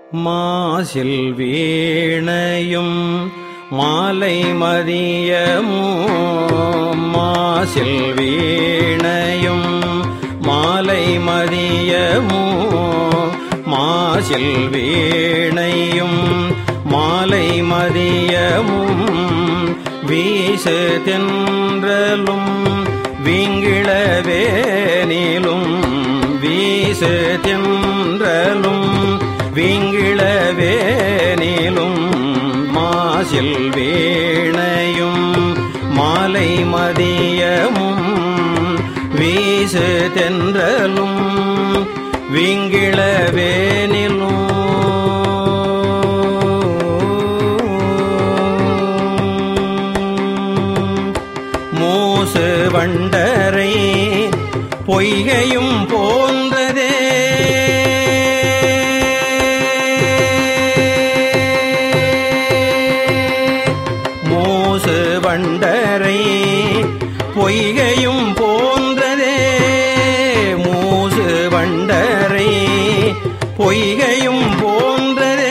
மாசில் வீணையும் மாலை மதியமும் மாசில் வீணையும் மாலை மதியமும் மாசில் வீணையும் மாலை மதியமும் வீசு தென்றலும் வீங்கிழவேனிலும் வீசு தென்றலும் வீங்கிழவேனிலும் மாசில் வீணையும் மாலை மதியமும் வீசு தென்றலும் வீங்கிழவேனிலும் மூசு வண்டரை பொய்கையும் போன்றதே மூசு வண்டரை பொய்கையும் போன்றதே மூசு வண்டரை பொய்கையும் போன்றதே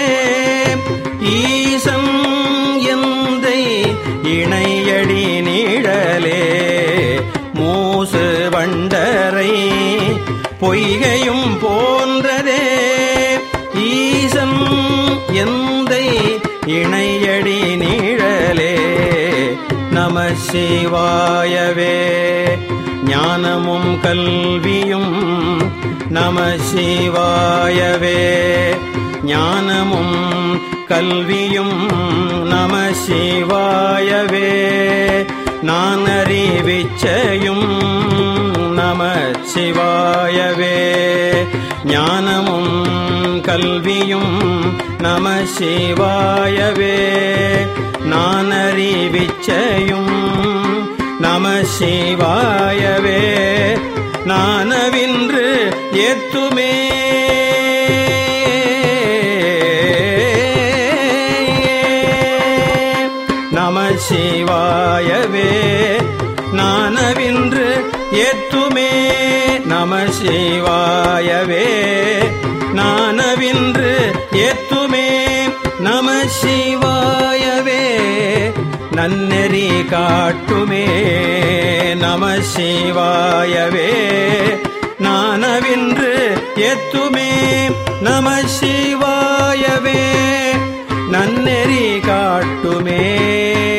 ஈசன் எந்தை இணையடி நீழலே மூசு வண்டரை பொய்கையும் போன்றதே ஈசன் எந்தை இணையடி நீழலே நம சிவாயவே ஞானமும் கல்வியும் நம சிவாயவே ஞானமும் கல்வியும் நம சிவாயவே நான் அறிவிச்சையும் நம சிவாயவே ஞானமும் கல்வியும் நம சிவாயவே நான் அறிவிச்சையும் நம சிவாயவே நானவின்று ஏத்துமே நம சிவாயவே நானவின்று ஏத்துமே நம சிவாயவே நானவின்று ஏத்துமே நம சிவாயவே நன்னெறி காட்டுமே நம சிவாயவே நானவின்று எத்துமே நம சிவாயவே நன்னெறி காட்டுமே